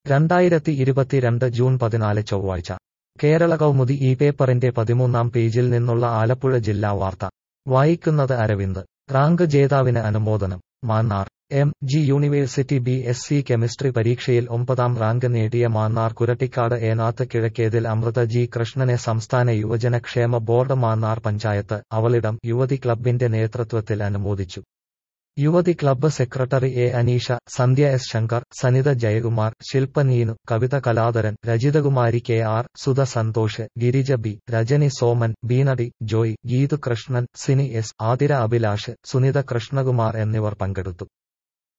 രണ്ടായിരത്തി ഇരുപത്തിരണ്ട് ജൂൺ പതിനാല് ചൊവ്വാഴ്ച കേരള കൗമുദി ഈ പേപ്പറിന്റെ പതിമൂന്നാം പേജിൽ നിന്നുള്ള ആലപ്പുഴ ജില്ലാ വാർത്ത വായിക്കുന്നത് അരവിന്ദ് റാങ്ക് ജേതാവിന് അനുമോദനം Mannar M G university B S C chemistry പരീക്ഷയിൽ ഒമ്പതാം റാങ്ക് നേടിയ മാന്നാർ കുരട്ടിക്കാട് ഏനാത്ത് കിഴക്കേതിൽ അമൃത ജി കൃഷ്ണനെ സംസ്ഥാന യുവജന ക്ഷേമ ബോർഡ് മാന്നാർ പഞ്ചായത്ത് അവളിടം യുവതി ക്ലബിന്റെ നേതൃത്വത്തിൽ അനുമോദിച്ചു യുവതി club secretary A Aneesha Sandhya S Shankar Sanitha Jayakumar Shilpa Neenu Kavitha Kaladharan Rajithakumari K R Sudha Santhosh Girija B Rajani Soman ബീനടി ജോയ് ഗീതു കൃഷ്ണൻ സിനി എസ് ആതിര അഭിലാഷ് സുനിത കൃഷ്ണകുമാർ എന്നിവർ പങ്കെടുത്തു